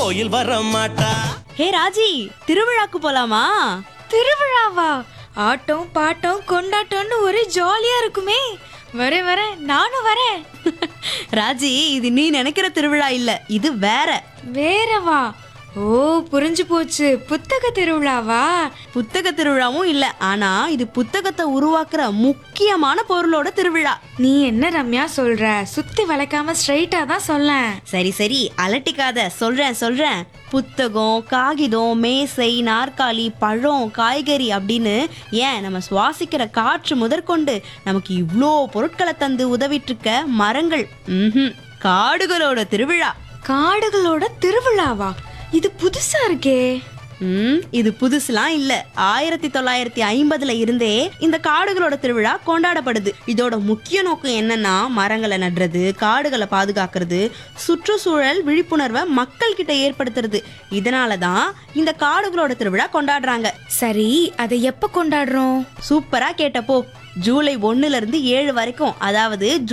கோயில் வர மாட்டா ஹே ராஜி திருவிழாக்கு போலாமா திருவிழாவா ஆட்டம் பாட்டம் கொண்டாட்டம்னு ஒரே ஜாலியா இருக்குமே வரேன் வரேன் நானும் வரேன் ராஜி இது நீ நினைக்கிற திருவிழா இல்ல இது வேற வேறவா ஓ புரிஞ்சு போச்சு புத்தக திருவிழாவா புத்தக திருவிழாவும் இல்ல ஆனா இது புத்தகத்தை உருவாக்குற முக்கியமான பொருளோட திருவிழா நீ என்ன ரம்யா சொல்ற சுத்தி வளைக்காம ஸ்ட்ரைட்டா தான் சொல்லேன் சரி சரி அலட்டிக்காத சொல்றேன் சொல்றேன் புத்தகம் காகிதம் மேசை நாற்காலி பழம் காய்கறி அப்படின்னு ஏன் நம்ம சுவாசிக்கிற காற்று முதற்கொண்டு நமக்கு இவ்ளோ பொருட்களை தந்து உதவிட்டு இருக்க மரங்கள் ம்ஹும் காடுகளோட திருவிழா காடுகளோட திருவிழாவா இது புதுசா இருக்கே ம் இது புதுசுலாம் இல்ல ஆயிரத்தி தொள்ளாயிரத்தி ஐம்பதுல இருந்தே இந்த காடுகளோட திருவிழா கொண்டாடப்படுது இதோட முக்கிய நோக்கம் என்னன்னா மரங்களை நடுறது காடுகளை பாதுகாக்கிறது சுற்றுச்சூழல் விழிப்புணர்வை மக்கள் கிட்ட ஏற்படுத்துறது இதனால தான் இந்த காடுகளோட திருவிழா கொண்டாடுறாங்க சரி அதை எப்ப கொண்டாடுறோம் சூப்பரா கேட்டப்போ ஜூலை ஒண்ணுல இருந்து ஏழு வரைக்கும் அதாவது